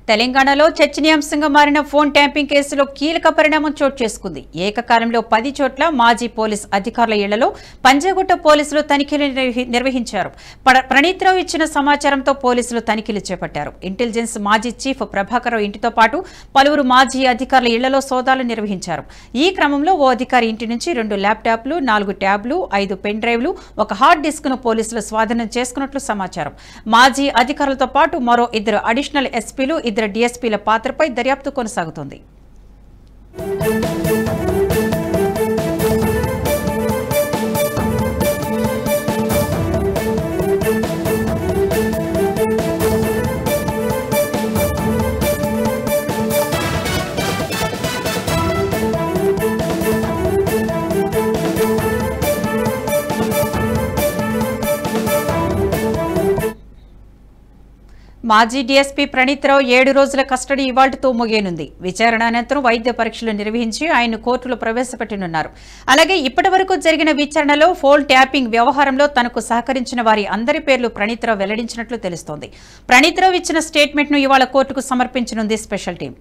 తెలంగాణలో చర్చనీయాంశంగా మారిన ఫోన్ ట్యాంపింగ్ కేసులో కీలక పరిణామం చోటు చేసుకుంది ఏకకాలంలో పది చోట్ల మాజీ పోలీస్ అధికారుల ఇళ్లలో పంజాగుట్ట పోలీసులు తనిఖీలు నిర్వహి- నిర్వహించారు పడ- ప్రణీత్రావు ఇచ్చిన సమాచారంతో పోలీసులు తనిఖీలు చేపట్టారు ఇంటెలిజెన్స్ మాజీ చీఫ్ ప్రభాకర్ ఇంటితో పాటు పలువురు మాజీ అధికారుల ఇళ్లలో సోదాలు నిర్వహించారు ఈ క్రమంలో ఓ అధికారి ఇంటి నుంచి రెండు ల్యాప్టాప్లు నాలుగు ట్యాబ్లు ఐదు పెన్ డ్రైవ్లు ఒక హార్డ్ డిస్క్ ను పోలీసులు స్వాధీనం చేసుకున్నట్లు సమాచారం మాజీ అధికారులతో పాటు మరో ఇద్దరు అడిషనల్ ఎస్పీలు ఇద్దరు డీఎస్పీల పాత్రపై దర్యాప్తు కొనసాగుతోంది మాజీ డీఎస్పీ ప్రణీత్రావు ఏడు రోజుల కస్టడీ ఇవాళ్టితో ముగియనుంది విచారణ అనంతరం వైద్య పరీక్షలు నిర్వహించి ఆయన కోర్టులో ప్రవేశపెట్టనున్నారు అలాగే ఇప్పటి వరకు జరిగిన విచారణలో ఫోన్ ట్యాపింగ్ వ్యవహారంలో తనకు సహకరించిన వారి అందరి పేర్లు ప్రణీత్రావు వెల్లడించినట్లు తెలుస్తోంది ప్రణీత్రావు ఇచ్చిన స్టేట్మెంట్ను ఇవాళ కోర్టుకు సమర్పించనుంది స్పెషల్ టీం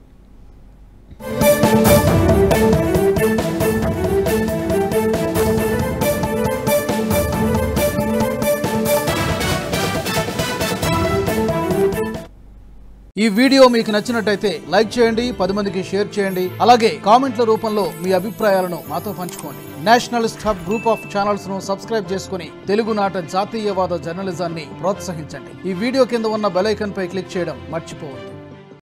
ఈ వీడియో మీకు నచ్చినట్టయితే లైక్ చేయండి పది మందికి షేర్ చేయండి అలాగే కామెంట్ల రూపంలో మీ అభిప్రాయాలను మాతో పంచుకోండి nationalist hub group of channels ను సబ్స్క్రైబ్ చేసుకుని తెలుగునాట జాతీయవాద జర్నలిజాన్ని ప్రోత్సహించండి ఈ వీడియో కింద ఉన్న బెల్ ఐకాన్ పై క్లిక్ చేయడం మర్చిపోవద్దు